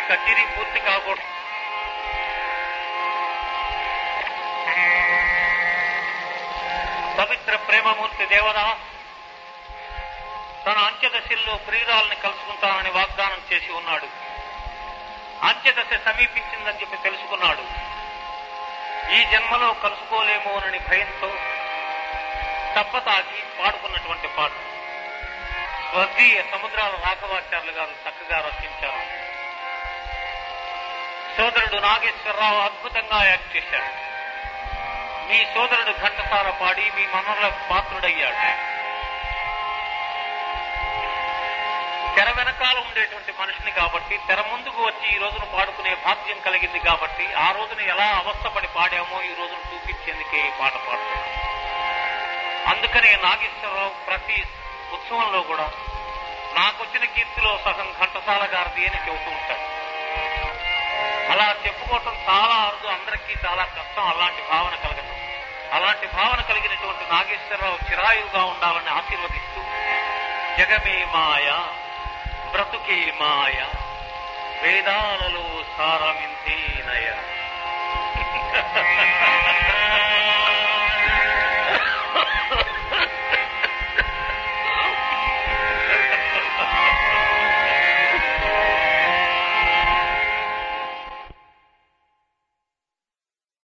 కచేరీ పూర్తి కాకూడదు పవిత్ర ప్రేమమూర్తి దేవదాస్ తన అంత్యదశల్లో ప్రియురాల్ని కలుసుకుంటానని వాగ్దానం చేసి ఉన్నాడు అంత్యదశ సమీపించిందని చెప్పి తెలుసుకున్నాడు ఈ జన్మలో కలుసుకోలేమోనని భయంతో తప్పతాకి పాడుకున్నటువంటి పాట స్వర్గీయ సముద్రాల రాఘవాచార్యులు గారు చక్కగా రచించారు సోదరుడు నాగేశ్వరరావు అద్భుతంగా యాక్ట్ చేశాడు మీ సోదరుడు ఘంటసాల పాడి మీ మనర్లకు పాత్రుడయ్యాడు తెర వెనకాల ఉండేటువంటి మనిషిని కాబట్టి తెర ముందుకు వచ్చి ఈ రోజున పాడుకునే భాగ్యం కలిగింది కాబట్టి ఆ రోజున ఎలా అవస్థపడి పాడామో ఈ రోజున చూపించేందుకే ఈ పాట పాడుతున్నాం అందుకనే నాగేశ్వరరావు ప్రతి ఉత్సవంలో కూడా నాకొచ్చిన కీర్తిలో సగం ఘంటసాల గారిది అని చెబుతూ ఉంటాడు అలా చెప్పుకోవటం చాలా అరుదు అందరికీ చాలా కష్టం అలాంటి భావన కలగటం అలాంటి భావన కలిగినటువంటి నాగేశ్వరరావు చిరాయుగా ఉండాలని ఆశీర్వదిస్తూ జగమే మాయ బ్రతుకే మాయ వేదాలలో సారమింతేనయ